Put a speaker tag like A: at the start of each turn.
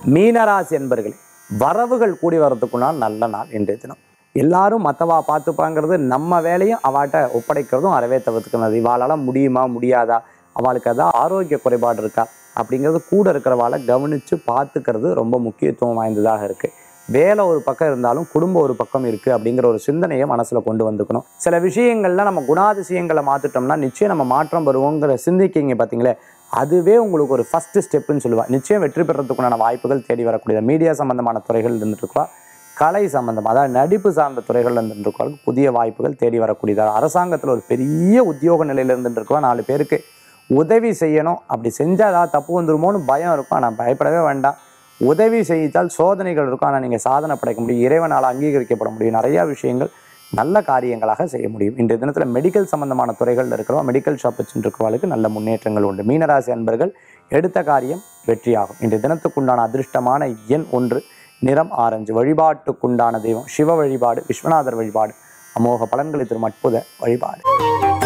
A: மீனராசி என்பர்களே வரவுகள் கூடி வரதுக்குனால் நல்ல நாள் இன்றைய தினம் எல்லாரும் மற்றவா பார்த்துப்பாங்கிறது நம்ம வேலையும் அவாட்ட ஒப்படைக்கிறதும் அறவே தவிர்த்துக்கிறது இவாளால் முடியுமா முடியாதா அவளுக்கு ஏதாவது ஆரோக்கிய குறைபாடு இருக்கா அப்படிங்கிறது கூட இருக்கிறவாளை கவனித்து பார்த்துக்கிறது ரொம்ப முக்கியத்துவம் வாய்ந்ததாக இருக்குது வேலை ஒரு பக்கம் இருந்தாலும் குடும்பம் ஒரு பக்கம் இருக்குது அப்படிங்கிற ஒரு சிந்தனையை மனசில் கொண்டு வந்துக்கணும் சில விஷயங்கள்ல நம்ம குணாதிசயங்களை மாற்றிட்டோம்னா நிச்சயம் நம்ம மாற்றம் வருவோங்கிற சிந்திக்கிங்க பார்த்தீங்களே அதுவே உங்களுக்கு ஒரு ஃபஸ்ட்டு ஸ்டெப்புன்னு சொல்லுவாள் நிச்சயம் வெற்றி பெறத்துக்குண்டான வாய்ப்புகள் தேடி வரக்கூடிய மீடியா சம்பந்தமான துறைகள் இருந்துட்டு இருக்கா கலை சம்பந்தம் அதாவது நடிப்பு சார்ந்த துறைகள் இருந்துட்டு இருக்கவங்களுக்கு புதிய வாய்ப்புகள் தேடி வரக்கூடியதாக அரசாங்கத்தில் ஒரு பெரிய உத்தியோக நிலையில் இருந்துட்டு இருக்கவா நாலு பேருக்கு உதவி செய்யணும் அப்படி செஞ்சால் ஏதாவது தப்பு வந்துருமோன்னு பயம் இருக்கும் ஆனால் பயப்படவே வேண்டாம் உதவி செய்தால் சோதனைகள் இருக்கும் ஆனால் நீங்கள் சாதனை படைக்க முடியும் இறைவனால் அங்கீகரிக்கப்பட முடியும் நிறையா விஷயங்கள் நல்ல காரியங்களாக செய்ய முடியும் இன்றைய தினத்தில் மெடிக்கல் சம்பந்தமான துறைகள் இருக்கிறவா மெடிக்கல் ஷாப் வச்சுருக்கிறவர்களுக்கு நல்ல முன்னேற்றங்கள் உண்டு மீனராசி அன்பர்கள் எடுத்த காரியம் வெற்றியாகும் இன்றைய தினத்துக்குண்டான அதிர்ஷ்டமான எண் ஒன்று நிறம் ஆரஞ்சு வழிபாட்டுக்குண்டான தெய்வம் சிவ வழிபாடு விஸ்வநாதர் வழிபாடு அமோக பலன்களை தரும் அற்புத வழிபாடு